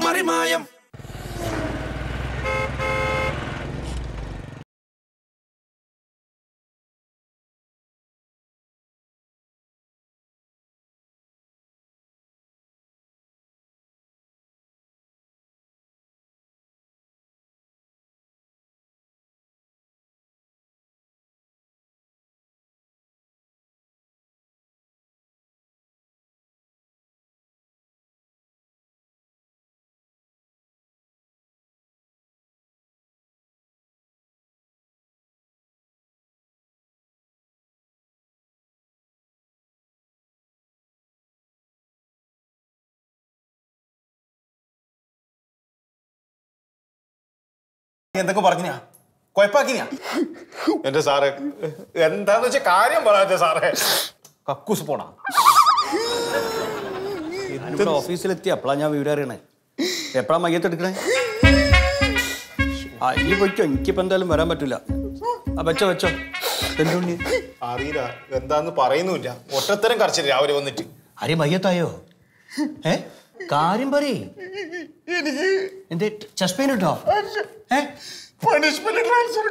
മറിമായം നീ എന്തൊക്കെ പറഞ്ഞാ കൊഴപ്പാക്കിനാ എന്റെ സാറേ എന്താന്ന് വെച്ചാ കാര്യം പറയാ സാറേ കക്കൂസ് പോണാ ഞാനിവിടെ ഓഫീസിലെത്തി അപ്പളാ ഞാൻ വിവരം അറിയണേ എപ്പോഴാ മയ്യത്ത് എടുക്കണേ ആ ഈ പൊയ്ക്കോ എനിക്കിപ്പോ എന്തായാലും വരാൻ പറ്റില്ല ആ വെച്ചോ വെച്ചോ എന്തുണ്ണി അറിയില്ല എന്താന്ന് പറയുന്നുമില്ല ഒറ്റത്തരം കറച്ചില്ല രാവിലെ വന്നിട്ട് ആരെ മയ്യത്തായോ ഏ കാര്യം പറയേ എന്തേ ചെസ്റ്റ് പെയിൻ കിട്ടോ ഏ പണിഷ്മെന്റ് ട്രാൻസ്ഫർ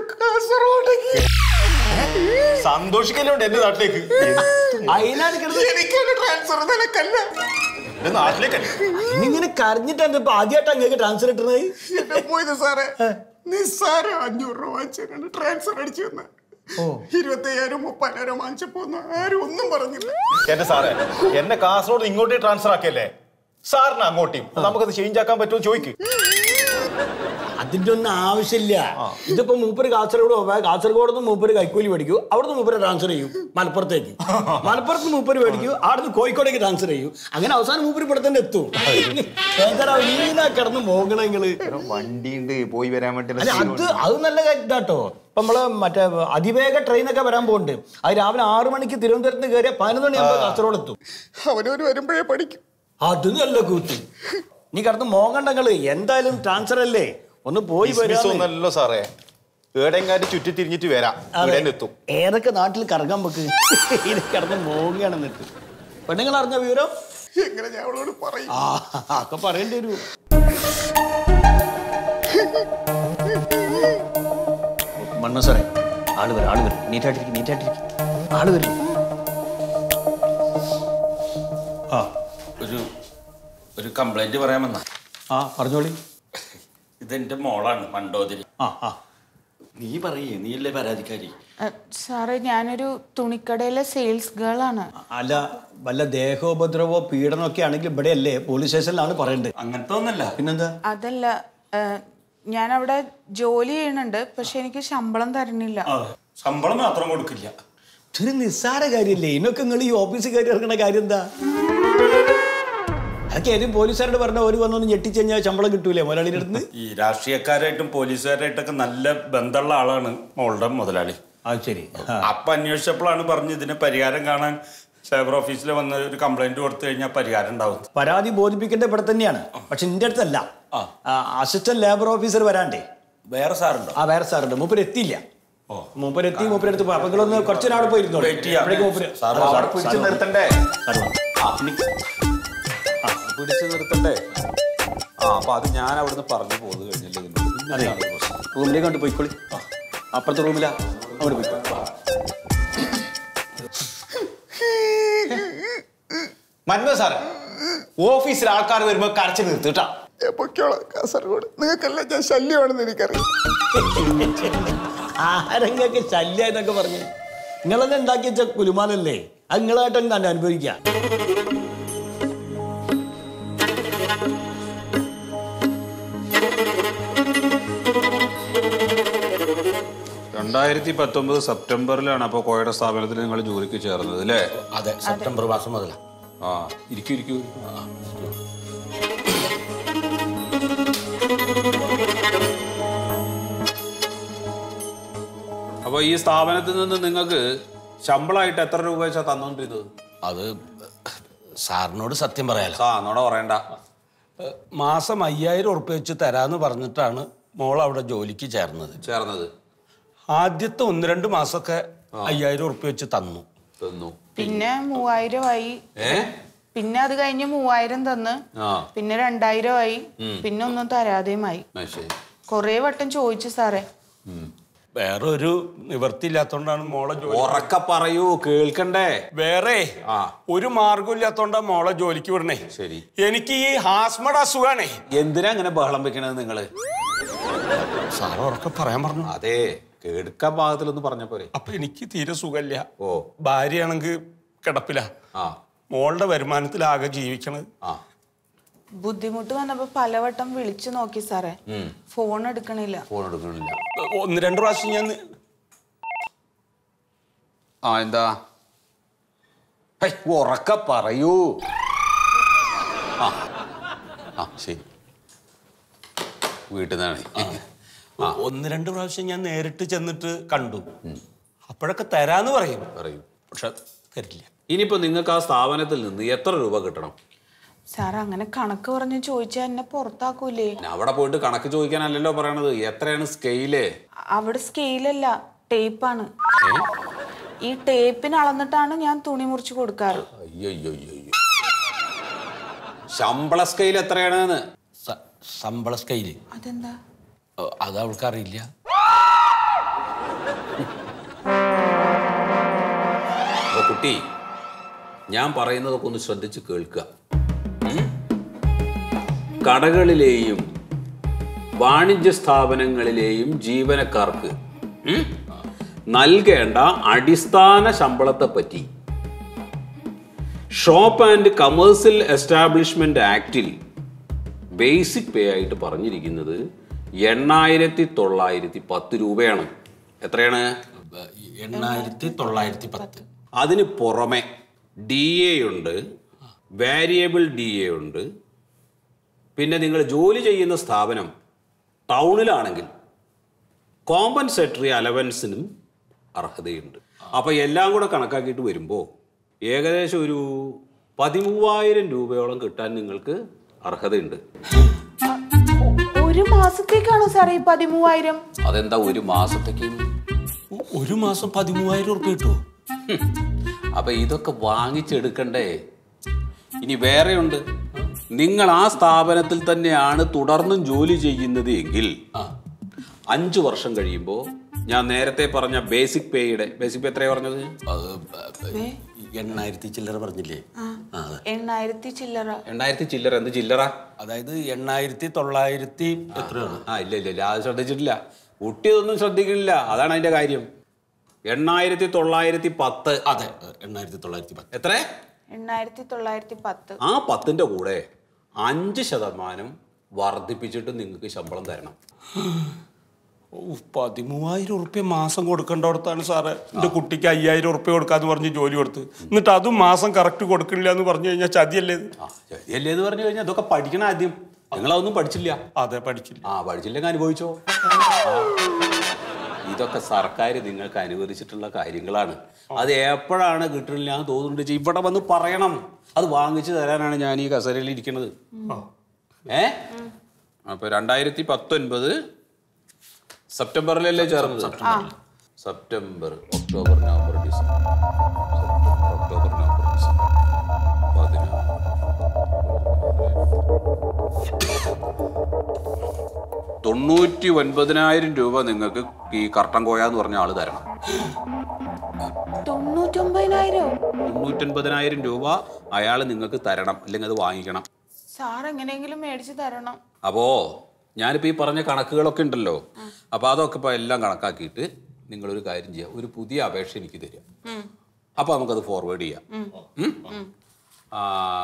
സന്തോഷിക്കല്ലോണ്ട് എന്റെ നാട്ടിലേക്ക് അതിനാണ് കിടന്ന് എനിക്കൊരു ട്രാൻസ്ഫർ നിനക്കല്ല എന്റെ നാട്ടിലേക്കല്ല ഇന്നിങ്ങനെ കരഞ്ഞിട്ടാണ് ഇപ്പൊ ആദ്യമായിട്ട് അങ്ങേക്ക് ട്രാൻസ്ഫർ കിട്ടുന്നത് എന്നെ പോയത് സാറേ നിസ്സാരം അഞ്ഞൂറ് രൂപ വാങ്ങിച്ചാണ് ട്രാൻസ്ഫർ അടിച്ചു തന്ന ഇരുപത്തയ്യായിരം മുപ്പതിനായിരം വാങ്ങിച്ചപ്പോ ഒന്നും ആരും ഒന്നും പറഞ്ഞില്ല എന്റെ സാറേ എന്നെ കാസർഗോഡ് ഇങ്ങോട്ടേ ട്രാൻസ്ഫർ ആക്കിയല്ലേ സാറിന് അങ്ങോട്ടും നമുക്കത് ചേഞ്ച് ആക്കാൻ പറ്റുമോ ചോദിക്കും അതിന്റെ ഒന്നും ആവശ്യമില്ല ഇതിപ്പോ മൂപ്പര് കാസർഗോഡ് പോവാ കാസർഗോഡ് നിന്ന് മൂപ്പര് കൈക്കൂലി മേടിക്കൂ അവിടുന്ന് മൂപ്പര് ട്രാൻസ്ഫർ ചെയ്യും മലപ്പുറത്തേക്ക് മലപ്പുറത്ത് മൂപ്പര് മേടിക്കൂ അവിടുന്ന് കോഴിക്കോടേക്ക് ട്രാൻസ്ഫർ ചെയ്യും അങ്ങനെ അവസാനം മൂപ്പര് ഇവിടെ തന്നെ എത്തും എന്താ വീണ കിടന്ന് പോകണെങ്കില് വണ്ടി ഉണ്ട് പോയി വരാൻ അല്ല അത് അത് നല്ല ഇതാട്ടോ ഇപ്പൊ നമ്മള് മറ്റേ അതിവേഗ ട്രെയിനൊക്കെ വരാൻ പോകുന്നുണ്ട് അത് രാവിലെ ആറു മണിക്ക് തിരുവനന്തപുരത്ത് നിന്ന് കയറിയ പതിനൊന്ന് മണിയാകുമ്പോൾ കാസർഗോഡ് എത്തും അവനവര് വരുമ്പോഴേ പഠിക്കും അത് നല്ല കൂത്ത് നീ കിടന്ന് മോങ്ങണ്ടങ്ങള് എന്തായാലും ട്രാൻസ്ഫർ അല്ലേ ഒന്ന് പോയി വരാം ഒന്നല്ലോ സാറേ ഏടെങ്ങാട്ട് ചുറ്റി തിരിഞ്ഞിട്ട് വരാം ഇവിടെ എത്തും ഏതൊക്കെ നാട്ടിൽ കറങ്ങാൻ വെക്ക് ഇത് കിടന്ന് മോങ്ങയാണ് എന്നിട്ട് പെണ്ണുങ്ങൾ അറിഞ്ഞ വിവരം എങ്ങനെ ഞാൻ അവളോട് പറയും ആ ഒക്കെ പറയേണ്ടി വരൂ മണ്ണ സാറേ ആള് വരും ആള് വരും നീറ്റായിട്ടിരിക്കും നീറ്റായിട്ടിരിക്കും ആള് വരും ആ ഒരു ഒരു കംപ്ലൈന്റ് പറയാമെന്ന ആ പറഞ്ഞോളി ഇതെന്റെ മോളാണ് മണ്ടോതിരി ആ ആ നീ പറയേ നീയല്ലേ പരാതിക്കാരി അഹ് സാറേ ഞാനൊരു തുണിക്കടയിലെ സെയിൽസ് ഗേൾ ആണ് അല്ല വല്ല ദേഹോപദ്രവോ പീഡനമൊക്കെ ആണെങ്കിൽ ഇവിടെയല്ലേ പോലീസ് സ്റ്റേഷനിലാണ് പറയേണ്ടത് അങ്ങനത്തെ ഒന്നല്ല പിന്നെന്താ അതല്ല അഹ് ഞാൻ അവിടെ ജോലി ചെയ്യുന്നുണ്ട് പക്ഷെ എനിക്ക് ശമ്പളം തരുന്നില്ല ശമ്പളം മാത്രം കൊടുക്കില്ല ഇതൊരു നിസ്സാര കാര്യല്ലേ ഇന്നൊക്കെ നിങ്ങൾ ഈ ഓഫീസിൽ കയറി ഇറങ്ങുന്ന കാര്യം എന്താ അതൊക്കെ ഏതും പോലീസുകാരോട് പറഞ്ഞ ഒരു വന്നൊന്ന് ഞെട്ടിച്ച് കഴിഞ്ഞാൽ ശമ്പളം കിട്ടൂലേ മുതലാളിയുടെ അടുത്ത് ഈ രാഷ്ട്രീയക്കാരായിട്ടും പോലീസുകാരായിട്ടൊക്കെ നല്ല ബന്ധമുള്ള ആളാണ് മോളുടെ മുതലാളി ആ ശരി ആ. അപ്പൊ അന്വേഷിച്ചപ്പോഴാണ് പറഞ്ഞ് ഇതിന് പരിഹാരം കാണാൻ സൈബർ ഓഫീസിൽ വന്ന് ഒരു കംപ്ലൈന്റ് കൊടുത്തു കഴിഞ്ഞാൽ പരിഹാരം ഉണ്ടാവും പരാതി ബോധിപ്പിക്കേണ്ട ഇവിടെ തന്നെയാണ് പക്ഷെ നിന്റെ അടുത്തല്ല അസിസ്റ്റന്റ് ലേബർ ഓഫീസർ വരാണ്ടേ വേറെ സാറുണ്ടോ ആ വേറെ സാറുണ്ട് മൂപ്പര് എത്തിയില്ല മൂപ്പര് എത്തി മൂപ്പര് അടുത്ത് അപ്പൊ നിങ്ങളൊന്ന് കുറച്ച് നാൾ പോയിരുന്നോ Wait ചെയ്യാം. സാറ് അവിടെ പിടിച്ചു നിർത്തണ്ടേ പിടിച്ചു നിർത്തണ്ടേ ആ അപ്പൊ അത് ഞാൻ അവിടുന്ന് പറഞ്ഞു പോന്നു കഴിഞ്ഞില്ലേ അതെ റൂമിലേക്ക് കൊണ്ട് പോയിക്കോളി അപ്പുറത്തെ റൂമിലാ അങ്ങോട്ട് പോയിക്കോളി മന്മ സാറേ ഓഫീസിൽ ആൾക്കാർ വരുമ്പോ കരച്ചിൽ നിർത്തിട്ടാ ഞാൻ പൊയ്ക്കോളാം കാസർഗോഡ് നിങ്ങൾക്കെല്ലാം ഞാൻ ശല്യമാണെന്ന് എനിക്കറിയാം ആരെങ്കിലൊക്കെ ശല്യ എന്നൊക്കെ പറഞ്ഞു നിങ്ങളെന്നെ ഉണ്ടാക്കി വെച്ച കുലുമാലല്ലേ അത് നിങ്ങളായിട്ട് തന്നെ അനുഭവിക്കാം രണ്ടായിരത്തി പത്തൊമ്പത് സെപ്റ്റംബറിലാണ് അപ്പോൾ കോയയുടെ സ്ഥാപനത്തിൽ നിങ്ങൾ ജോലിക്ക് ചേർന്നത് അല്ലേ അതെ സെപ്റ്റംബർ മാസം മുതലാ ആ ഇരിക്കൂ ഇരിക്കൂ അപ്പൊ ഈ സ്ഥാപനത്തിൽ നിന്ന് നിങ്ങൾക്ക് ശമ്പളമായിട്ട് എത്ര രൂപ വെച്ചാ തന്നോണ്ടിരുന്നത് അത് സാറിനോട് സത്യം പറയാലോ സാ എന്നോട് പറയണ്ട ഏഹ് മാസം അയ്യായിരം ഉറുപ്പ്യ വെച്ച് തരാന്ന് പറഞ്ഞിട്ടാണ് മോൾ അവിടെ ജോലിക്ക് ചേർന്നത് ചേർന്നത് ആദ്യത്തെ ഒന്ന് രണ്ട് മാസമൊക്കെ അയ്യായിരം ഉറുപ്പ്യ വെച്ച് തന്നു തന്നു പിന്നെ മൂവായിരമായി ഏ പിന്നെ അത് കഴിഞ്ഞ് മൂവായിരം തന്ന് ആ പിന്നെ രണ്ടായിരം ആയി പിന്നെ ഒന്നും തരാതെയുമായി ആ, ശരി കൊറേ വട്ടം ചോദിച്ചു സാറേ വേറെ ഒരു നിവർത്തിയില്ലാത്തോണ്ടാണ് മോളെ ജോലി ഉറക്ക പറയൂ കേൾക്കണ്ടേ വേറെ ആ. ഒരു മാർഗം ഇല്ലാത്തോണ്ടാ മോളെ ജോലിക്ക് വിടണേ ശരി എനിക്ക് ഈ ഹാസ്മയുടെ അസുഖാണേ എന്തിനാ അങ്ങനെ ബഹളം വെക്കണത് നിങ്ങള് സാറ് ഉറക്കെ പറയാൻ പറഞ്ഞു അതെ കേൾക്കാൻ പാകത്തിലൊന്ന് പറഞ്ഞ പോരെ അപ്പൊ എനിക്ക് തീരെ സുഖമില്ല ഓ ഭാര്യയാണെങ്കിൽ കിടപ്പില ആ മോളുടെ വരുമാനത്തിലാകെ ജീവിക്കണത് ആ ബുദ്ധിമുട്ട് വന്നപ്പോ പലവട്ടം വിളിച്ചു നോക്കി സാറേ ഉം. ഫോൺ എടുക്കണില്ല ഫോൺ എടുക്കണില്ല ഒന്ന് രണ്ട് പ്രാവശ്യം ഞാൻ ആ എന്താ ഹൈ, ഉറക്ക പറയൂ ആ ആ ശരി വീട്ടിൽ നിന്നാണ് ഒന്ന് രണ്ട് പ്രാവശ്യം ഞാൻ നേരിട്ട് ചെന്നിട്ട് കണ്ടു അപ്പോഴൊക്കെ തരാന്ന് പറയും പറയൂ പക്ഷെ തരില്ല ഇനിയിപ്പോ നിങ്ങൾക്ക് ആ സ്ഥാപനത്തിൽ നിന്ന് എത്ര രൂപ കിട്ടണം സാർ അങ്ങനെ കണക്ക് പറഞ്ഞ് ചോദിച്ചാൽ എന്നെ പുറത്താക്കൂലേ പിന്നെ അവിടെ പോയിട്ട് കണക്ക് ചോദിക്കാനല്ലല്ലോ പറയണത് എത്രയാണ് സ്കെയില് അവിടെ സ്കെയിലല്ല ടേപ്പാണ് ഈ ടേപ്പിന് അളന്നിട്ടാണ് ഞാൻ തുണി മുറിച്ച് കൊടുക്കാറ് അയ്യോ അയ്യോ അയ്യോ അയ്യോ. ശമ്പള സ്കെയിൽ എത്രയാണെന്ന് സ- ശമ്പള സ്കെയില് അതെന്താ ഓ, അത് അവൾക്കറിയില്ല അപ്പൊ കുട്ടി ഞാൻ പറയുന്നതൊക്കെ ഒന്ന് ശ്രദ്ധിച്ച് കേൾക്കുക ഉം? കടകളിലെയും വാണിജ്യ സ്ഥാപനങ്ങളിലെയും ജീവനക്കാർക്ക് ഉം, നൽകേണ്ട അടിസ്ഥാന ശമ്പളത്തെ പറ്റി ഷോപ്പ് ആൻഡ് കമേഴ്സ്യൽ എസ്റ്റാബ്ലിഷ്മെന്റ് ആക്ടിൽ ബേസിക് പേ ആയിട്ട് പറഞ്ഞിരിക്കുന്നത് എണ്ണായിരത്തി തൊള്ളായിരത്തി പത്ത് രൂപയാണ് എത്രയാണ് എണ്ണായിരത്തി തൊള്ളായിരത്തി പത്ത് അതിന് പുറമെ ഡി എ ഉണ്ട് വാരിയബിൾ ഡി എ ഉണ്ട് പിന്നെ നിങ്ങൾ ജോലി ചെയ്യുന്ന സ്ഥാപനം ടൗണിലാണെങ്കിൽ കോമ്പൻസേറ്ററി അലവൻസിനും അർഹതയുണ്ട് അപ്പോൾ എല്ലാം കൂടെ കണക്കാക്കിയിട്ട് വരുമ്പോൾ ഏകദേശം ഒരു പതിമൂവായിരം രൂപയോളം കിട്ടാൻ നിങ്ങൾക്ക് അർഹതയുണ്ട് ഒരു മാസത്തേക്കാണോ സാറേ ഈ പതിമൂവായിരം അതെന്താ ഒരു മാസത്തേക്ക് ഒ- ഒരു മാസം പതിമൂവായിരം ഉറുപ്പ്യ കിട്ടുമോ അപ്പൊ ഇതൊക്കെ വാങ്ങിച്ചെടുക്കണ്ടേ ഇനി വേറെയുണ്ട് നിങ്ങൾ ആ സ്ഥാപനത്തിൽ തന്നെയാണ് തുടർന്നും ജോലി ചെയ്യുന്നത് എങ്കിൽ അഞ്ചു വർഷം കഴിയുമ്പോൾ ഞാൻ നേരത്തെ പറഞ്ഞ ബേസിക് പേയുടെ ബേസിക് പേ എത്രയാ പറഞ്ഞത് ദേ, എണ്ണായിരത്തി ചില്ലറ പറഞ്ഞില്ലേ ആ, ആ, അതെ. എണ്ണായിരത്തി ചില്ലറ എണ്ണായിരത്തി ചില്ലറ എന്ത് ചില്ലറ അതായത് എണ്ണായിരത്തി തൊള്ളായിരത്തി എത്രയാണ് ആ ഇല്ല ഇല്ല ഇല്ല അത് ശ്രദ്ധിച്ചിട്ടില്ല കുട്ടി ഇതൊന്നും ശ്രദ്ധിക്കുന്നില്ല അതാണ് അതിന്റെ കാര്യം എണ്ണായിരത്തി തൊള്ളായിരത്തി പത്ത് അതെ എണ്ണായിരത്തി തൊള്ളായിരത്തി പത്ത് എത്ര എണ്ണായിരത്തി തൊള്ളായിരത്തി പത്ത് ആ പത്തിന്റെ കൂടെ അഞ്ച് ശതമാനം വർദ്ധിപ്പിച്ചിട്ട് നിങ്ങൾക്ക് ശമ്പളം തരണം ഓ പതിമൂവായിരം ഉറുപ്പ്യ മാസം കൊടുക്കേണ്ടടത്താണ് സാറേ എൻ്റെ കുട്ടിക്ക് അയ്യായിരം ഉറുപ്പ്യ കൊടുക്കാന്ന് പറഞ്ഞ് ജോലി കൊടുത്ത് എന്നിട്ട് അതും മാസം കറക്റ്റ് കൊടുക്കണില്ല എന്ന് പറഞ്ഞു കഴിഞ്ഞാൽ ചതിയല്ലേ ഇത് ആ ശരിയല്ലേ എന്ന് പറഞ്ഞു കഴിഞ്ഞാൽ ഇതൊക്കെ പഠിക്കണം ആദ്യം നിങ്ങളതൊന്നും പഠിച്ചില്ല അതെ പഠിച്ചില്ല ആ പഠിച്ചില്ലെങ്കിൽ അനുഭവിച്ചോ ആ. ഇതൊക്കെ സർക്കാർ നിങ്ങൾക്ക് അനുവദിച്ചിട്ടുള്ള കാര്യങ്ങളാണ് അത് എപ്പോഴാണ് കിട്ടണില്ല എന്ന് തോന്നുന്നുണ്ട് വെച്ചാൽ ഇവിടെ വന്ന് പറയണം അത് വാങ്ങിച്ചു തരാനാണ് ഞാൻ ഈ കസേരയിൽ ഇരിക്കുന്നത് ഏ അപ്പൊ രണ്ടായിരത്തി പത്തൊൻപത് സെപ്റ്റംബറിലല്ലേ ചേർന്നത് September October November December September October November December പതിനാറ് തൊണ്ണൂറ്റി ഒൻപതിനായിരം രൂപ നിങ്ങൾക്ക് ഈ കർട്ടൻ കോയ എന്ന് പറഞ്ഞ ആള് തരണം തൊണ്ണൂറ്റൊമ്പതിനായിരം തൊണ്ണൂറ്റൊൻപതിനായിരം രൂപ അയാൾ നിങ്ങൾക്ക് തരണം അല്ലെങ്കിൽ അത് വാങ്ങിക്കണം സാർ എങ്ങനെയെങ്കിലും മേടിച്ച് തരണം അപ്പോ ഞാനിപ്പോ ഈ പറഞ്ഞ കണക്കുകളൊക്കെ ഉണ്ടല്ലോ അപ്പൊ അതൊക്കെ ഇപ്പൊ എല്ലാം കണക്കാക്കിയിട്ട് നിങ്ങളൊരു കാര്യം ചെയ്യാം ഒരു പുതിയ അപേക്ഷ എനിക്ക് തരിക അപ്പൊ നമുക്കത് ഫോർവേഡ് ചെയ്യാം ഉം? ആ,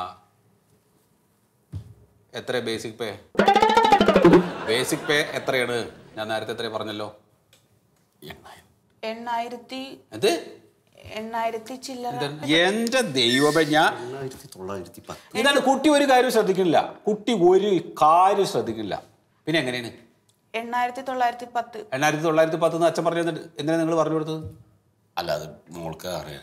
എത്ര ബേസിക് പേ ബേസിക് പേ എത്രയാണ് ഞാൻ നേരത്തെ എത്ര പറഞ്ഞല്ലോ എണ്ണായിരത്തി എന്ത് എണ്ണായിരത്തി ചില്ലറ എന്റെ ദൈവമേ ഞാൻ എണ്ണായിരത്തി തൊള്ളായിരത്തി പത്ത് ഇതാണ് കുട്ടി ഒരു കാര്യം ശ്രദ്ധിക്കുന്നില്ല കുട്ടി ഒരു കാര്യം ശ്രദ്ധിക്കുന്നില്ല പിന്നെ എങ്ങനെയാണ് എണ്ണായിരത്തി തൊള്ളായിരത്തി പത്ത് എണ്ണായിരത്തി തൊള്ളായിരത്തി പത്ത് എന്ന് അച്ഛൻ പറഞ്ഞു തന്നിട്ട് എന്തിനാ നിങ്ങൾ പറഞ്ഞു കൊടുത്തത് അല്ല അത് മോൾക്ക് അറിയാം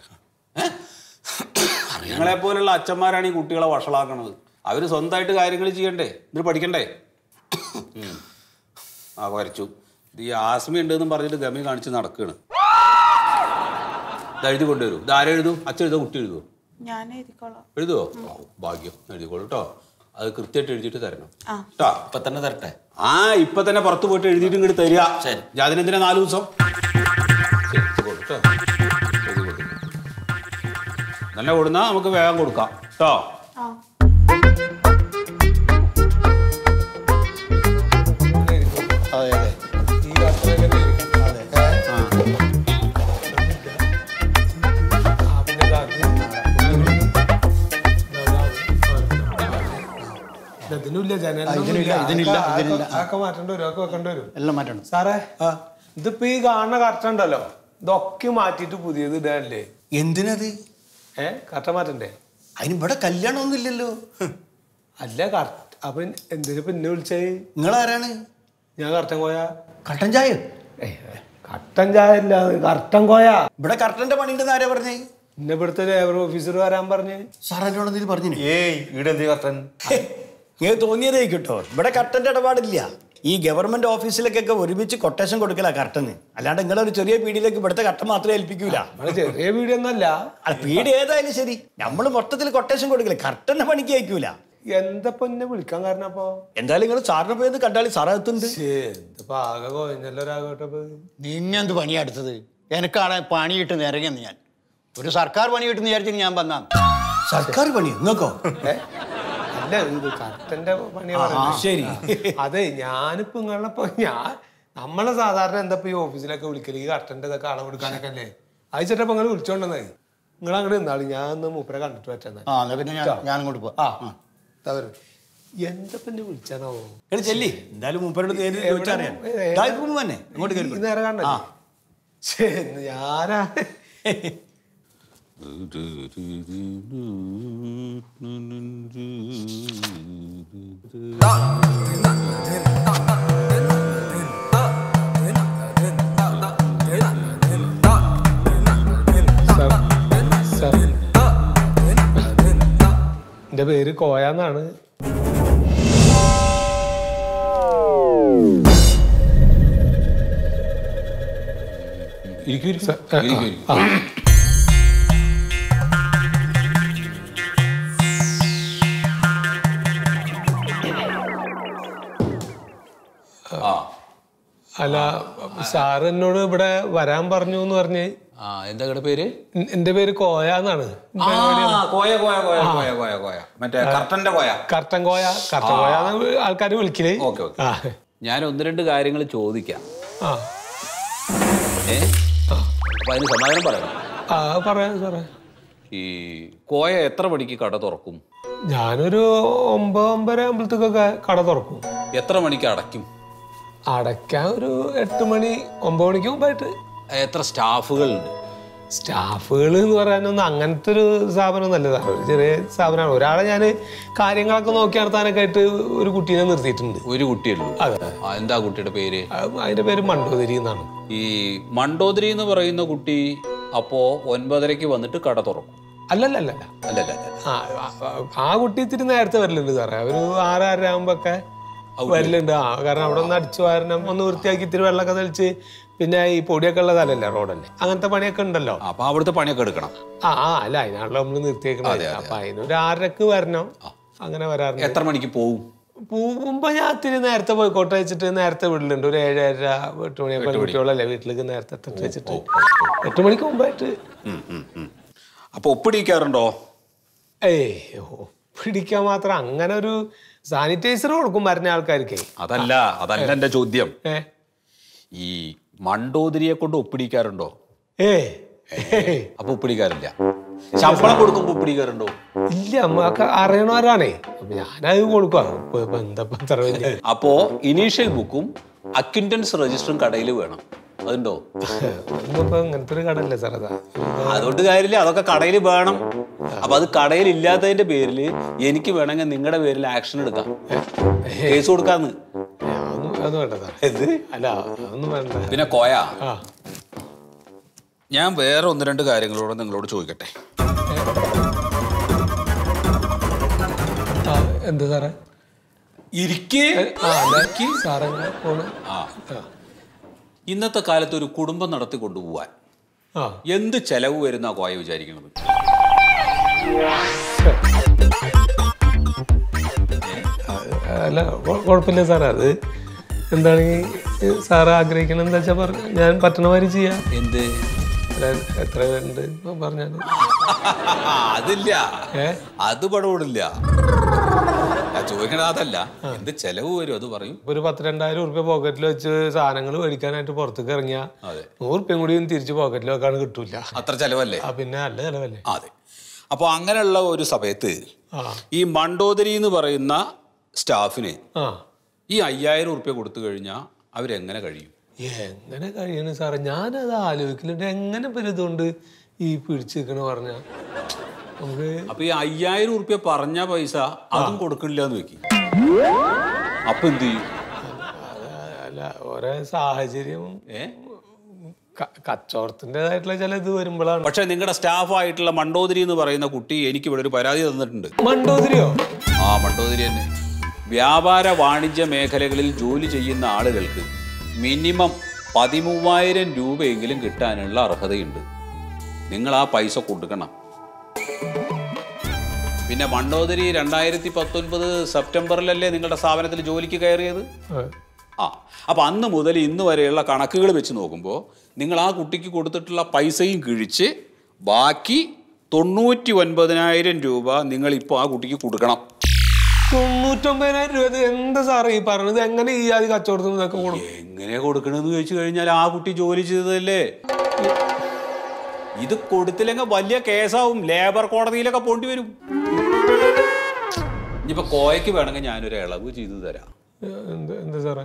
നിങ്ങളെ പോലുള്ള അച്ഛന്മാരാണ് ഈ കുട്ടികളെ വഷളാക്കണത് അവര് സ്വന്തമായിട്ട് കാര്യങ്ങൾ ചെയ്യണ്ടേ എന്നിട്ട് പഠിക്കണ്ടേ ഉം. ആ വരച്ചു ഇത് ഈ ആസ്മി ഉണ്ടെന്നും പറഞ്ഞിട്ട് ഗമി കാണിച്ച് നടക്കുകയാണ് ഇത് എഴുതി കൊണ്ടുവരൂ ഇത് ആരെഴുതും അച്ഛൻ എഴുതോ കുട്ടി എഴുതുമോ ഞാൻ എഴുതിക്കോളാം എഴുതുവോ ഓ, ഭാഗ്യം എഴുതിക്കോളൂ കേട്ടോ അത് കൃത്യമായിട്ട് എഴുതിയിട്ട് തരണം ആ. കേട്ടോ ഇപ്പൊ തന്നെ തരട്ടെ ആ ഇപ്പൊ തന്നെ പുറത്ത് പോയിട്ട് എഴുതിയിട്ട് ഇങ്ങോട്ട് തരിക ശരി അതിനെന്തിനാ നാല് ദിവസം ശരി, എഴുതിക്കോളൂ കേട്ടോ. എഴുതിക്കോളൂ. നല്ല കൊടുന്നാ നമുക്ക് വേഗം കൊടുക്കാം കേട്ടോ ആ അതെ അതെ ഈ കർട്ടനൊക്കെ തന്നെ ഇരിക്കും. ഏ? ആ, പിന്നെ ഇതാ, ഇത് ഇതിനുമില്ല ജനലിനൊന്നും ഇതിനില്ല, ഇല്ല. ഇതിനില്ല, അതൊക്കെ- ഇതിനില്ല. അതൊക്കെ മാറ്റേണ്ടി വരും അതൊക്കെ വെക്കേണ്ടി വരും എല്ലാം മാറ്റണം സാറേ ഇതിപ്പോ ഈ കാണുന്ന കർട്ടൻ ഉണ്ടല്ലോ ഇതൊക്കെ മാറ്റിയിട്ട് പുതിയത് ഇടാനല്ലേ എന്തിനത് ഏ കർട്ടൻ മാറ്റണ്ടേ അതിന് ഇവിടെ കല്യാണമൊന്നും ഇല്ലല്ലോ അല്ല കർട്ട അപ്പൊ എന്തിനിപ്പോ എന്നെ വിളിച്ചേ നിങ്ങൾ ആരാണ് ഞാൻ കർട്ടൻ കോയ കട്ടൻ ചായ കട്ടൻ ചായ ഇല്ല കർട്ടൻ കോയ ഇവിടെ കർട്ടന്റെ പണിണ്ടെന്ന് ആരാ പറഞ്ഞേ ഇന്നെ ഇവിടുത്തെ ലേബർ ഓഫീസർ വരാൻ പറഞ്ഞ് സാർ എന്നോട് എന്തെങ്കിലും പറഞ്ഞു ഏയ് ഇവിടെ എന്ത് കർട്ടൻ ഇങ്ങനെ തോന്നിയതേ കിട്ടോ ഇവിടെ കർട്ടന്റെ ഇടപാടില്ല ഈ ഗവൺമെന്റ് ഓഫീസിലേക്കൊക്കെ ഒരുമിച്ച് കൊട്ടേഷൻ കൊടുക്കല കർട്ടന് അല്ലാണ്ട് നിങ്ങളൊരു ചെറിയ പീടിയിലേക്ക് ഇവിടുത്തെ കട്ടൻ മാത്രമേ ഏൽപ്പിക്കൂല നമ്മള് ചെറിയ വീഡിയോ ഒന്നല്ല അത് പീടി ഏതായാലും ശരി നമ്മൾ മൊത്തത്തിൽ കൊട്ടേഷൻ കൊടുക്കില്ല കർട്ടന്റെ പണിക്ക് അയക്കൂല എന്തപ്പോ എന്നെ വിളിക്കാൻ കാരണം അപ്പൊ എന്തായാലും നിങ്ങൾ സാറിനെ പോയത് കണ്ടാൽ സാറകത്തുണ്ട് എന്തപ്പോ ആകെ കോഞ്ഞല്ലോ ഒരാകോട്ടപ്പോ നിന്നെന്ത് പണിയാ എടുത്തത് എനിക്കാണ് പണി കിട്ടുന്ന ഇറങ്ങിയെന്ന് ഞാൻ ഒരു സർക്കാർ പണി കിട്ടുന്ന വിചാരിച്ചിട്ട് ഞാൻ വന്നാണ് സർക്കാർ പണി നിങ്ങൾക്കോ അല്ല ഇത് കർട്ടന്റെ പണിയാ പറയുന്നത്. ശരി അതെ ഞാനിപ്പോ നിങ്ങളിപ്പോ ഞാൻ നമ്മളെ സാധാരണ എന്താ ഈ ഓഫീസിലൊക്കെ വിളിക്കല് ഈ കർട്ടന്റെ ഇതൊക്കെ അളവെടുക്കാനൊക്കെ അല്ലേ അയച്ചിട്ടപ്പോ നിങ്ങൾ വിളിച്ചോണ്ടെന്നേ നിങ്ങൾ അങ്ങോട്ട് നിന്നാളി ഞാൻ ഒന്ന് മൂപ്പരെ കണ്ടിട്ട് പറ്റുന്ന ആ എന്നാ പിന്നെ ഞാൻ ഞാൻ അങ്ങോട്ട് പോവാം ആ തവര് എന്തപ്പോ എന്നെ വിളിച്ചാനാവോ എടി ചെല്ലി എന്തായാലും മൂപ്പരോട് നേരിൽ ചോദിച്ചറിയാൻ എവിടെ? ദാ ഇപ്പൊ വന്നെ ഇങ്ങോട്ട് ഈ കയറി നേരം കണ്ടോ ആ. ശേ ഞാനാ എന്റെ പേര് കോയാന്നാണ് ഇരിക്കൂ, ഇരിക്കൂ. സ- ആ, ഇരിക്കൂ, ഇരിക്കൂ. ആ. ആ അല്ല സാറ് എന്നോട് ഇവിടെ വരാൻ പറഞ്ഞു എന്ന് പറഞ്ഞ് ആ എന്താ കട പേര് എൻ- എന്റെ പേര് കോയാന്നാണ് ആ, കോയ കോയ കോയ കോയ കോയ കോയ മറ്റേ കർട്ടന്റെ കോയ കർട്ടൻ കോയ കർട്ടൻ കോയ ആൾക്കാർ വിളിക്കല് ഓക്കെ ഓക്കെ ആ ഞാൻ ഒന്ന് രണ്ട് കാര്യങ്ങൾ ചോദിക്കാം ആ ഏ അപ്പൊ അതിന് സമാധാനം പറയണം ആ പറയാം സാറേ ഈ കോയ എത്ര മണിക്ക് കട തുറക്കും ഞാനൊരു ഒമ്പത് ഒമ്പര ആകുമ്പോഴത്തേക്കൊക്കെ കട തുറക്കും എത്ര മണിക്ക് അടയ്ക്കും അടയ്ക്കാൻ ഒരു എട്ട് മണി ഒമ്പത് മണിക്ക് മുമ്പായിട്ട് എത്ര സ്റ്റാഫുകളുണ്ട് സ്റ്റാഫുകൾ എന്ന് പറയാനൊന്നും അങ്ങനത്തെ ഒരു സ്ഥാപനം നല്ലതാണ് ഒരു ചെറിയ സ്ഥാപനമാണ് ഒരാളെ ഞാൻ കാര്യങ്ങളൊക്കെ നോക്കി നടത്താനൊക്കെ ആയിട്ട് ഒരു കുട്ടീനെ നിർത്തിയിട്ടുണ്ട് ഒരു കുട്ടിയുള്ളൂ അതെ ആ, എന്താ കുട്ടിയുടെ പേര് അത് അതിന്റെ പേര് മണ്ടോതിരി എന്നാണ് ഈ മണ്ടോദരി എന്ന് പറയുന്ന കുട്ടി അപ്പോ ഒൻപതരയ്ക്ക് വന്നിട്ട് കട തുറക്കും അല്ലല്ല അല്ല അല്ലല്ല ആ ആ- ആ കുട്ടി ഇത്തിരി നേരത്തെ വരലുണ്ട് സാറേ ഒരു ആറാറര ആകുമ്പോഴൊക്കെ വരലുണ്ട് ആ കാരണം അവിടെ ഒന്ന് അടിച്ചു വാരണം ഒന്ന് വൃത്തിയാക്കി ഇത്തിരി വെള്ളമൊക്കെ തെളിച്ച് പിന്നെ ഈ പൊടിയൊക്കെ ഉള്ള സ്ഥലമല്ലേ റോഡല്ലേ അങ്ങനത്തെ പണിയൊക്കെ ഉണ്ടല്ലോ അപ്പൊ അവിടുത്തെ പണിയൊക്കെ എടുക്കണം ആ ആ അല്ല അതിനാണല്ലോ നമ്മൾ നിർത്തിയേക്കണത് അപ്പൊ അതിനൊരു ആറരക്ക് വരണം അങ്ങനെ വരാറുണ്ട് എത്ര മണിക്ക് പോവും പോകുമ്പോ ഞാൻ ഇത്തിരി നേരത്തെ പോയിക്കോട്ടെ വെച്ചിട്ട് നേരത്തെ വീട്ടിലുണ്ട് ഒരു ഏഴര എട്ട് മണിയൊക്കെ കുട്ടികളല്ലേ വീട്ടിലേക്ക് നേരത്തെ എത്തിട്ട് വെച്ചിട്ട് എട്ട് മണിക്ക് മുമ്പായിട്ട് ഉം, ഉം, ഉം. അപ്പൊ ഒപ്പിടിക്കാറുണ്ടോ ഏയ് ഓ പിടിക്കാൻ മാത്രം അങ്ങനെ ഒരു സാനിറ്റൈസർ കൊടുക്കും വരുന്ന ആൾക്കാർക്ക് അതല്ല അതല്ല എന്റെ ചോദ്യം ഏ ഈ മണ്ടോദരിയെ കൊണ്ട് ഒപ്പിടിക്കാറുണ്ടോ ഏ അപ്പൊ ഒപ്പിടിക്കാറില്ല ശമ്പളം കൊടുക്കുമ്പോ ഒപ്പിടിക്കാറുണ്ടോ ഇല്ല അമ്മക്ക് അറിയണവരാണേ അപ്പൊ ഞാനത് കൊടുക്കാം ഇപ്പൊ ഇപ്പൊ എന്താ ഇപ്പൊ ഇത്ര വലിയ അപ്പോ ഇനീഷ്യൽ ബുക്കും അക്വിൻറ്റൻസ് രജിസ്റ്ററും കടയിൽ വേണം അതുണ്ടോ ഇന്നിപ്പോ ഇങ്ങനത്തെ ഒരു കടല്ലേ സാർ അതാ അതുകൊണ്ട് കാര്യമില്ല അതൊക്കെ കടയിൽ വേണം അപ്പൊ അത് കടയിൽ ഇല്ലാത്തതിന്റെ പേരിൽ എനിക്ക് വേണമെങ്കിൽ നിങ്ങളുടെ പേരിൽ ആക്ഷൻ എടുക്കാം കേസ് കൊടുക്കാന്ന് അതൊന്നും അതൊന്നും വേണ്ട സാർ എന്ത് അല്ല അതൊന്നും വേണ്ട പിന്നെ കോയ ആ ഞാൻ വേറെ ഒന്ന് രണ്ട് കാര്യങ്ങളോട് നിങ്ങളോട് ചോദിക്കട്ടെ ആ എന്താ സാറേ ഇരിക്കേ ആ അല്ല സാറേ പോണ് ആ ഇന്നത്തെ കാലത്ത് ഒരു കുടുംബം നടത്തി കൊണ്ടുപോവാൻ ആ എന്ത് ചെലവ് വരുന്ന കോയ വിചാരിക്കുന്നത് അല്ല കൊ- കുഴപ്പമില്ല സാറേ അത് എന്താണെങ്കിൽ സാറ് ആഗ്രഹിക്കണം എന്താ വെച്ചാൽ പറഞ്ഞു ഞാൻ പറ്റണ മാതിരി ചെയ്യാം എന്ത് അല്ല, എത്ര ഉണ്ട് പറഞ്ഞാൽ അതില്ല ഏ? അത് പടപടില്ല ഞാൻ ചോദിക്കണത് അതല്ല എന്ത് ചെലവ് വരും അത് പറയും ഒരു പത്ത് രണ്ടായിരം ഉറുപ്പ്യ പോക്കറ്റിൽ വെച്ച് സാധനങ്ങൾ മേടിക്കാനായിട്ട് പുറത്തേക്ക് ഇറങ്ങിയാ അതെ. നൂറ് ഉറുപ്പ്യം കൂടി തിരിച്ച് പോക്കറ്റിൽ വെക്കാൻ കിട്ടൂല അത്ര ചെലവല്ലേ ആ പിന്നെ നല്ല ചിലവല്ലേ അതെ അപ്പോൾ അങ്ങനെയുള്ള ഒരു സമയത്ത് ആ ഈ മണ്ടോദരി എന്ന് പറയുന്ന സ്റ്റാഫിന് ആ ഈ അയ്യായിരം ഉറുപ്പ്യ കൊടുത്തു കഴിഞ്ഞാൽ അവരെങ്ങനെ കഴിയും എങ്ങനെ കഴിയണ സാറേ ഞാനത് ആലോചിക്കുന്നുണ്ട് എങ്ങനെ ഇപ്പൊ ഇതുകൊണ്ട് ഈ പിടിച്ചു നിൽക്കണ പറഞ്ഞ നമുക്ക് അപ്പൊ ഈ അയ്യായിരം ഉറുപ്പ്യ പറഞ്ഞ പൈസ അതും കൊടുക്കണില്ല എന്ന് വെക്കി അപ്പൊ എന്ത് ചെയ്യും അല്ല ഓരോ സാഹചര്യം ഏ ക- കച്ചവടത്തിൻ്റെതായിട്ടുള്ള ചില ഇത് വരുമ്പോഴാണ് പക്ഷെ നിങ്ങളുടെ സ്റ്റാഫായിട്ടുള്ള മണ്ടോദരി എന്ന് പറയുന്ന കുട്ടി എനിക്ക് ഇവിടെ ഒരു പരാതി തന്നിട്ടുണ്ട് മണ്ടോതിരിയോ ആ മണ്ടോദരി തന്നെ വ്യാപാര വാണിജ്യ മേഖലകളിൽ ജോലി ചെയ്യുന്ന ആളുകൾക്ക് മിനിമം പതിമൂവായിരം രൂപയെങ്കിലും കിട്ടാനുള്ള അർഹതയുണ്ട് നിങ്ങൾ ആ പൈസ കൊടുക്കണം പിന്നെ മണ്ടോദരി രണ്ടായിരത്തി പത്തൊൻപത് സെപ്റ്റംബറിലല്ലേ നിങ്ങളുടെ സ്ഥാപനത്തിൽ ജോലിക്ക് കയറിയത് ആ അപ്പം അന്ന് മുതൽ ഇന്ന് വരെയുള്ള കണക്കുകൾ വെച്ച് നോക്കുമ്പോൾ നിങ്ങൾ ആ കുട്ടിക്ക് കൊടുത്തിട്ടുള്ള പൈസയും കിഴിച്ച് ബാക്കി തൊണ്ണൂറ്റി ഒൻപതിനായിരം രൂപ നിങ്ങൾ ഇപ്പോൾ ആ കുട്ടിക്ക് കൊടുക്കണം തൊണ്ണൂറ്റൊമ്പതിനായിരം രൂപ ഇത് എന്താ സാറേ ഈ പറഞ്ഞത് എങ്ങനെ ഈ ആദ്യ കച്ചവടത്തിൽ നിന്നൊക്കെ കൊടുക്കും എങ്ങനെ കൊടുക്കണമെന്ന് ചോദിച്ചു കഴിഞ്ഞാൽ ആ കുട്ടി ജോലി ചെയ്തതല്ലേ ഇത് കൊടുത്തില്ലെങ്കിൽ വലിയ കേസാവും ലേബർ കോടതിയിലൊക്കെ പോണ്ടി വരും ഇനിയിപ്പോ കോയക്ക് വേണമെങ്കിൽ ഞാനൊരു ഇളവ് ചെയ്തു തരാം എന്താ എന്താ സാറേ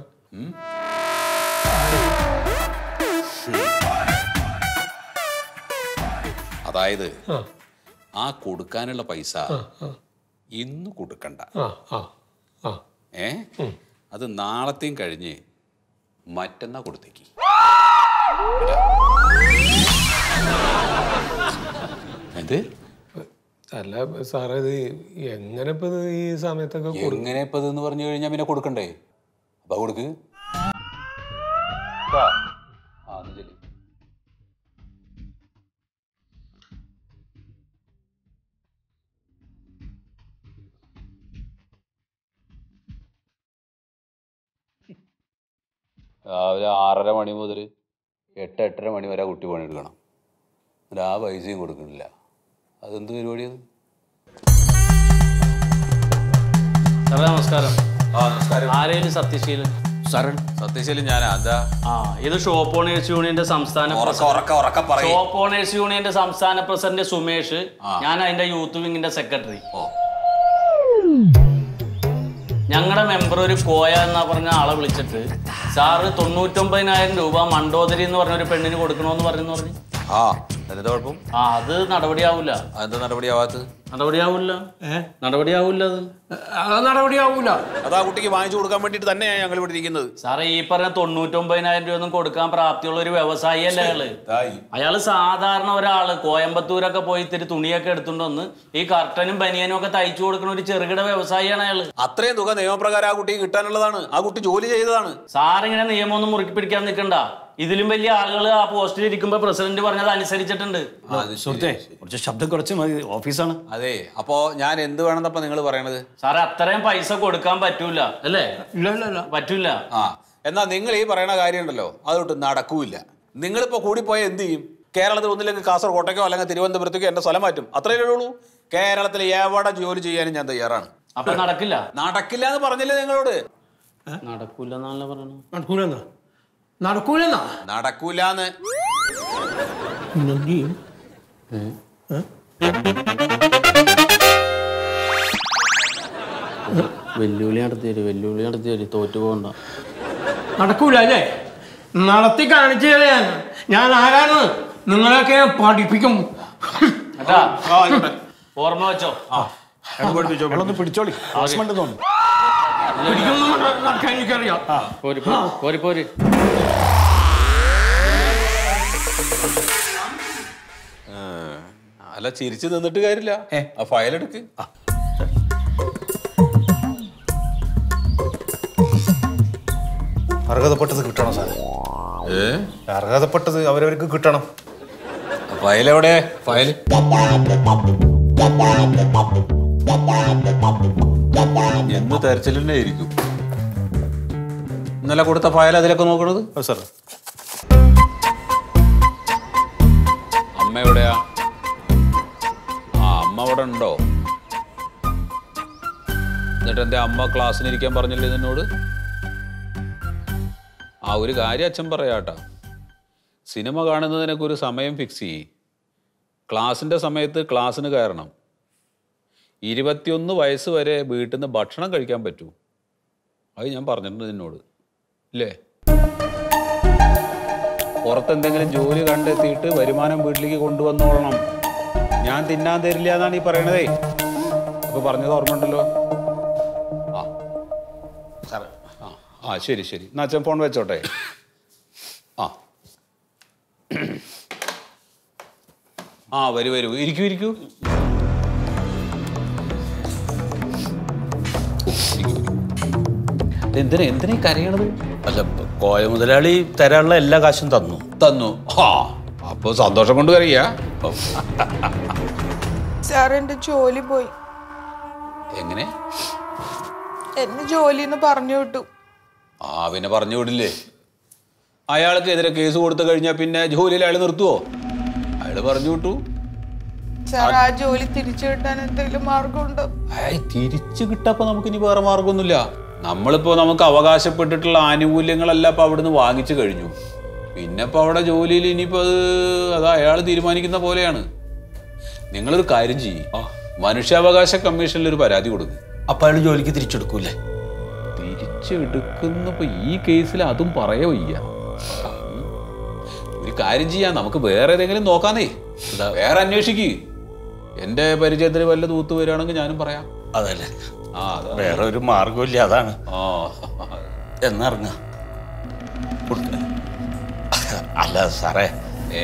അതായത് ആ ആ കൊടുക്കാനുള്ള പൈസ ഇന്ന് കൊടുക്കണ്ട ആ ആ ആ ഏ അത് നാളത്തെയും കഴിഞ്ഞ് മറ്റന്നാ കൊടുത്തേക്ക് എന്ത് അല്ല സാറേ ഇത് എങ്ങനെ ഇപ്പൊ ഇത് ഈ സമയത്തൊക്കെ കൊടുക്കും എങ്ങനെ ഇപ്പൊ ഇതെന്ന് പറഞ്ഞു കഴിഞ്ഞാൽ പിന്നെ കൊടുക്കണ്ടേ അപ്പൊ കൊടുക്ക് ആ, ഒന്ന് ചെല്ല്. രാവിലെ ആറര മണി മുതൽ എട്ട് എട്ടര മണി വരെ ആ കുട്ടി പണിയെടുക്കണം എന്നിട്ട് ആ പൈസയും കൊടുക്കണില്ല അതെന്ത് പരിപാടിയത് സാറേ നമസ്കാരം ആ നമസ്കാരം ആരേലും സത്യശീലൻ സത്യശീലൻ ഞാനാ എന്താ ആ ഇത് ഷോപ്പ് ഓണേഴ്സ് യൂണിയന്റെ സംസ്ഥാന ഉറക്ക ഉറക്ക ഉറക്ക പറയും ഷോപ്പ് ഓണേഴ്സ് യൂണിയന്റെ സംസ്ഥാന പ്രസിഡന്റ് സുമേഷ് ഞാൻ അതിന്റെ യൂത്ത് വിങ്ങിന്റെ സെക്രട്ടറി ഓ ഞങ്ങളുടെ മെമ്പർ ഒരു കോയ എന്നാ പറഞ്ഞ ആളെ വിളിച്ചിട്ട് സാറ് തൊണ്ണൂറ്റൊമ്പതിനായിരം രൂപ മണ്ടോദരി എന്ന് പറഞ്ഞ ഒരു പെണ്ണിന് കൊടുക്കണമെന്ന് പറഞ്ഞെന്ന് പറഞ്ഞു ആ എന്താ കുഴപ്പം ആ അത് നടപടിയാവൂല അതെന്താ നടപടിയാവാത്തത് നടപടിയാവൂല നടപടിയാവൂല അത് അത് നടപടിയാവൂല അത് ആ കുട്ടിക്ക് വാങ്ങിച്ചു കൊടുക്കാൻ വേണ്ടിയിട്ട് തന്നെയാണ് ഞങ്ങൾ ഇവിടെ ഇരിക്കുന്നത് സാറേ ഈ പറഞ്ഞ തൊണ്ണൂറ്റൊമ്പതിനായിരം രൂപ ഒന്നും കൊടുക്കാൻ പ്രാപ്തിയുള്ള ഒരു വ്യവസായിയല്ലേ അയാള് അയാള് സാധാരണ ഒരാള് കോയമ്പത്തൂരൊക്കെ പോയി ഇത്തിരി തുണിയൊക്കെ എടുത്തുകൊണ്ട് വന്ന് ഈ കർട്ടനും ബനിയനും ഒക്കെ തയ്ച്ചു കൊടുക്കുന്ന ഒരു ചെറുകിട വ്യവസായിയാണ് അയാള് അത്രയും തുക നിയമപ്രകാരം ആ കുട്ടിക്ക് കിട്ടാനുള്ളതാണ് ആ കുട്ടി ജോലി ചെയ്തതാണ് സാറിങ്ങനെ നിയമമൊന്നും മുറുക്കി പിടിക്കാൻ നിൽക്കണ്ട ഇതിലും വലിയ ആളുകൾ ആ പോസ്റ്റിൽ ഇരിക്കുമ്പോ പ്രസിഡന്റ് പറഞ്ഞത് അനുസരിച്ചിട്ടുണ്ട് സുഹൃത്തെ കുറച്ച് ശബ്ദം കുറച്ച് മതി ഓഫീസാണ് അതെ അപ്പോ ഞാൻ എന്ത് വേണമെന്നപ്പോ നിങ്ങൾ പറയണത് സാറേ അത്രയും പൈസ കൊടുക്കാൻ പറ്റൂല അല്ലേ ഇല്ല ഇല്ല ഇല്ല പറ്റൂല ആ എന്നാ നിങ്ങൾ ഈ പറയണ കാര്യം ഉണ്ടല്ലോ അതൊട്ട് നടക്കൂല നിങ്ങളിപ്പോ കൂടിപ്പോയ എന്ത് ചെയ്യും കേരളത്തിൽ ഒന്നില്ലെങ്കിൽ കാസർകോട്ടേക്കോ അല്ലെങ്കിൽ തിരുവനന്തപുരത്തേക്കോ എന്റെ സ്ഥലം മാറ്റും അത്രയേ ഉള്ളൂ കേരളത്തിൽ എവിടെ ജോലി ചെയ്യാനും ഞാൻ തയ്യാറാണ് അപ്പൊ നടക്കില്ല നടക്കില്ല എന്ന് പറഞ്ഞില്ലേ നിങ്ങളോട് നടക്കൂല എന്നാണല്ലോ പറയണത് നടക്കൂലെന്നാ നടക്കൂലെന്നാ നടക്കൂലെന്ന് വെല്ലുവിളി നടത്തി തരും വെല്ലുവിളി നടത്തി തരും തോറ്റു പോകണ്ട നടക്കൂല അല്ലേ നടത്തി കാണിച്ചു തരാൻ ഞാൻ ആരാണ് നിങ്ങളെയൊക്കെ ഞാൻ പഠിപ്പിക്കും കേട്ടാ ഓർമ്മ വെച്ചോ ഒന്ന് പിടിച്ചോളി ഹസ്ബൻഡ് തോന്നുന്നു പിടിക്കുന്നു നടക്കാൻ എനിക്കറിയാം പോരി പോരി, പോരി പോരി അല്ല ചിരിച്ചു നിന്നിട്ട് കാര്യമില്ല ആ ഫയൽ എടുക്ക് അർഹതപ്പെട്ടത് കിട്ടണം സാറേ അർഹതപ്പെട്ടത് അവരവർക്ക് കിട്ടണം ഫയൽ എവിടെ ഫയൽ എന്ന് തെരച്ചിൽ ആയിരിക്കും ഇന്നലെ കൊടുത്ത ഫയൽ അതിലൊക്കെ നോക്കണത് സാർ അമ്മ എവിടെയാ ആ അമ്മ അവിടെ ഉണ്ടോ എന്നിട്ട് എൻ്റെ അമ്മ ക്ലാസ്സിന് ഇരിക്കാൻ പറഞ്ഞില്ലേ നിന്നോട് ആ ഒരു കാര്യം അച്ഛൻ പറയാട്ടാ സിനിമ കാണുന്നതിനൊക്കെ ഒരു സമയം ഫിക്സ് ചെയ്യ് ക്ലാസ്സിൻ്റെ സമയത്ത് ക്ലാസ്സിന് കയറണം ഇരുപത്തിയൊന്ന് വയസ്സ് വരെ വീട്ടിൽ നിന്ന് ഭക്ഷണം കഴിക്കാൻ പറ്റൂ അത് ഞാൻ പറഞ്ഞിട്ടുണ്ട് നിന്നോട് ഇല്ലേ പുറത്തെന്തെങ്കിലും ജോലി കണ്ടെത്തിയിട്ട് വരുമാനം വീട്ടിലേക്ക് കൊണ്ടുവന്നോളണം ഞാൻ തിന്നാൻ തരില്ല എന്നാണ് ഈ പറയണതേ അപ്പൊ പറഞ്ഞത് ഓർമ്മയുണ്ടല്ലോ ആ സാറ് ആ ആ ശരി ശരി എന്നാ അച്ഛൻ ഫോൺ വെച്ചോട്ടെ ആ ആ വരൂ വരൂ ഇരിക്കൂ ഇരിക്കൂ എന്തിനാ എന്തിനാ ഈ കരയണത് അല്ല കോയ മുതലാളി തരാനുള്ള എല്ലാ കാശും തന്നു തന്നു ആ അപ്പൊ സന്തോഷം കൊണ്ട് കരയ്യാ ഓ, സാർ എന്റെ ജോലി പോയി എങ്ങനെ എന്നെ ജോലി എന്ന് പറഞ്ഞു വിട്ടു ആ പിന്നെ പറഞ്ഞു വിടില്ലേ അയാൾക്ക് എതിരെ കേസ് കൊടുത്തു കഴിഞ്ഞാൽ പിന്നെ ജോലിയിൽ അയാൾ നിർത്തുവോ അയാൾ പറഞ്ഞു വിട്ടു സാർ ആ ജോലി തിരിച്ചു കിട്ടാൻ എന്തെങ്കിലും മാർഗമുണ്ടോ ഏയ് തിരിച്ചു കിട്ടപ്പോ നമുക്ക് ഇനി വേറെ മാർഗമൊന്നുമില്ല നമ്മളിപ്പോ നമുക്ക് അവകാശപ്പെട്ടിട്ടുള്ള ആനുകൂല്യങ്ങളെല്ലാം ഇപ്പൊ അവിടുന്ന് വാങ്ങിച്ചു കഴിഞ്ഞു പിന്നെ ഇപ്പൊ അവിടെ ജോലിയിൽ ഇനിയിപ്പോ അത് അത് അയാൾ തീരുമാനിക്കുന്ന പോലെയാണ് നിങ്ങളൊരു കാര്യം ചെയ്യും മനുഷ്യാവകാശ കമ്മീഷനിൽ ഒരു പരാതി കൊടുക്കും അപ്പൊ അയാൾ ജോലിക്ക് തിരിച്ചെടുക്കൂലേ തിരിച്ചെടുക്കുന്നപ്പോ ഈ കേസിൽ അതും പറയോ വയ്യ ഒരു കാര്യം ചെയ്യാം നമുക്ക് വേറെ ഏതെങ്കിലും നോക്കാന്നേ വേറെ അന്വേഷിക്ക് എന്റെ പരിചയത്തിന് വല്ല തൂത്ത് വരികയാണെങ്കിൽ ഞാനും പറയാം അതല്ലേ ആ അതാ വേറെ ഒരു മാർഗമില്ല അതാണ് ആ എന്നിറങ്ങ അല്ല സാറേ ഏ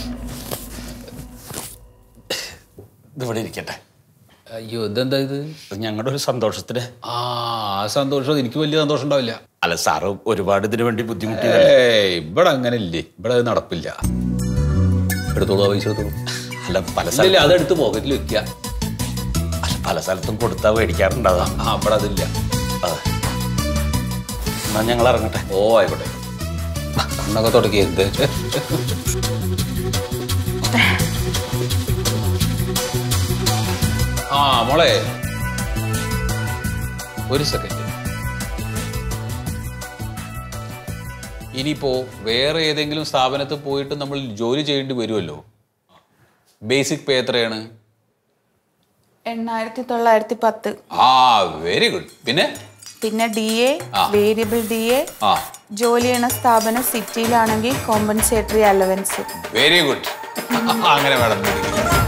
ഇതിവിടെ ഇരിക്കട്ടെ അയ്യോ ഇതെന്താ ഇത് ഇത് ഞങ്ങളുടെ ഒരു സന്തോഷത്തിന് ആ ആ സന്തോഷം എനിക്ക് വലിയ സന്തോഷം ഉണ്ടാവില്ല അല്ല സാറ് ഒരുപാട് ഇതിനു വേണ്ടി ബുദ്ധിമുട്ടി ഏയ് ഇവിടെ അങ്ങനെ ഇല്ലേ ഇവിടെ അത് നടപ്പില്ല എടുത്തോളൂ ആ പൈസ എടുത്തോളൂ അല്ല പല ഇല്ല സ്ഥലത്തും അതെടുത്ത് പോക്കറ്റിൽ വെക്കുക അല്ല, പല സ്ഥലത്തും കൊടുത്താൽ മേടിക്കാറുണ്ടാവാം ആ ഇവിടെ അതില്ല അതെ എന്നാ ഞങ്ങൾ ഇറങ്ങട്ടെ ഓ ആയിക്കോട്ടെ കണ്ണൊക്കെ തുടക്കി എന്ത് ആ മോളെ ഒരു സെക്കൻഡ് ഇനിയിപ്പോ വേറെ ഏതെങ്കിലും സ്ഥാപനത്തിൽ പോയിട്ട് നമ്മൾ ജോലി ചെയ്യേണ്ടി വരുമല്ലോ ബേസിക് പേ എത്രയാണ് എണ്ണായിരത്തി തൊള്ളായിരത്തി പത്ത് ആ വെരി ഗുഡ് പിന്നെ പിന്നെ ഡി എ ആ. വേരിയബിൾ ഡി എ ആ ജോലി ചെയ്യണ സ്ഥാപനം സിറ്റിയിലാണെങ്കിൽ കോമ്പൻസേറ്ററി അലവൻസ് വെരി ഗുഡ് അങ്ങനെ വേണം